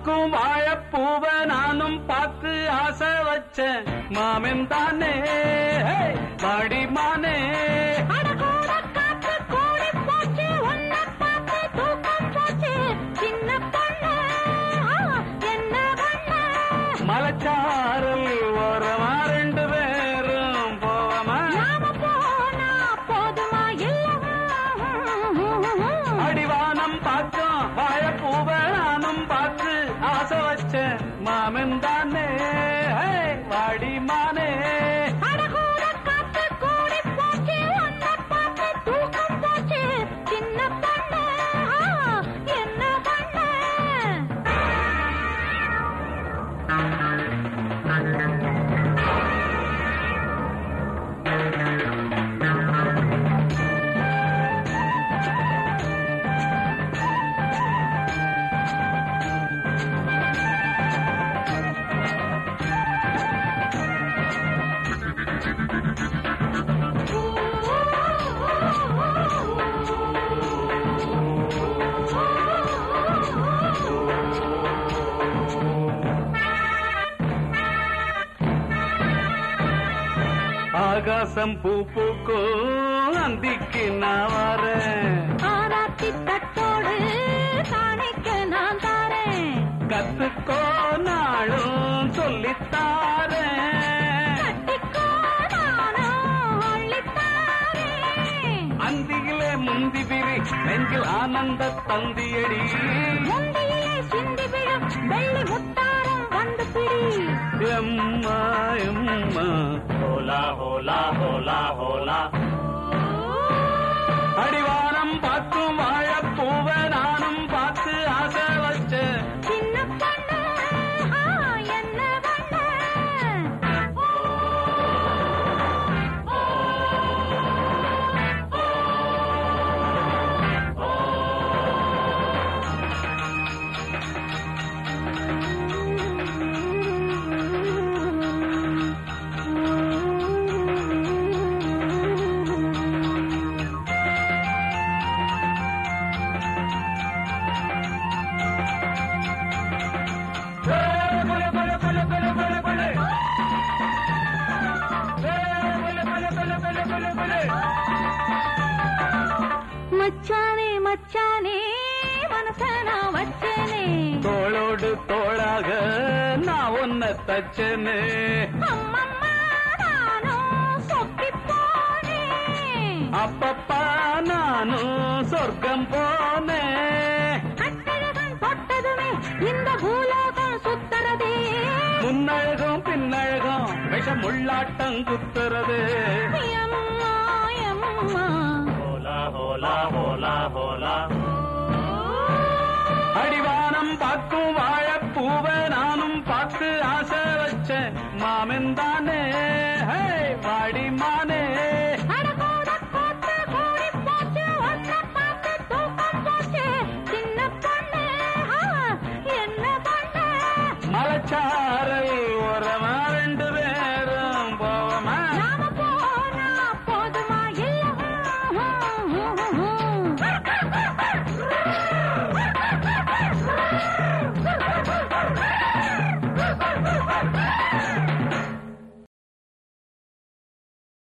பார்க்கும் வாழைப்பூவ நானும் பார்த்து ஆசை வச்சேன் மாமன் தானே ஹே, வாடி மானே அடகோட காத்து கூடி போச்சு உன்னை பார்த்து தூக்கம் போச்சு சின்ன பொண்ணு ஆ, என்ன பண்ண மலைச்சாரல் ஓரமா ரெண்டு பேரும் போவமா நாம போனா போதுமா இல்ல அடிவானம் பார்க்கும் வாழைப்பூவ நானும் பார்த்து ஆசை வச்சேன் மாமன் தானே ஹே, வாடி மானே அடகோட காத்து கூடி போச்சு உன்னை பார்த்து தூக்கம் போச்சு சின்ன பொண்ணு ஆ, என்ன பண்ண ஆகாசம் பூ பூக்கும் அந்திக்கு நான் வரேன் ஆராத்தி தட்டோடு காணிக்க நான் தாரேன் கத்துக்கோ நாளும் சொல்லித்தாரேன் கட்டிக்கோ நானும் அள்ளித்தாரேன் அந்தியிலே முந்தி பிரி நெஞ்சில் ஆனந்த தந்தியடி முந்தியிலே சிந்தி விழும் வெள்ளி முத்தாரம் வந்து பிடி எம்மா எம்மா ஹோலா ஹோலா ஹோலா ஹோலா அடிவானம் பார்க்கும் வாழப்பூவ நானும் பார்த்து ஆசை வச்சேன் சின்ன பொண்ணு ஆ, என்ன பண்ண மச்சானே மச்சானே மனச நான் வச்சேனே தோளோடு தோளாக நான் ஒன்ன தச்சனே அம்மம்மா நானும் சொக்கிப் போனேன் அப்பப்பா நானும் சொர்க்கம் போனேன் கட்டழகன் தொட்டதுமே இந்த பூலோகம் சுத்தறதே முன்னழகும் பின்னழகும் விஷம் உள்ளாட்டம் குத்துறது எம்மா எம்மா ஹோலா ஹோலா ஹோலா ஹோலா அடிவானம் பார்க்கும் வாழ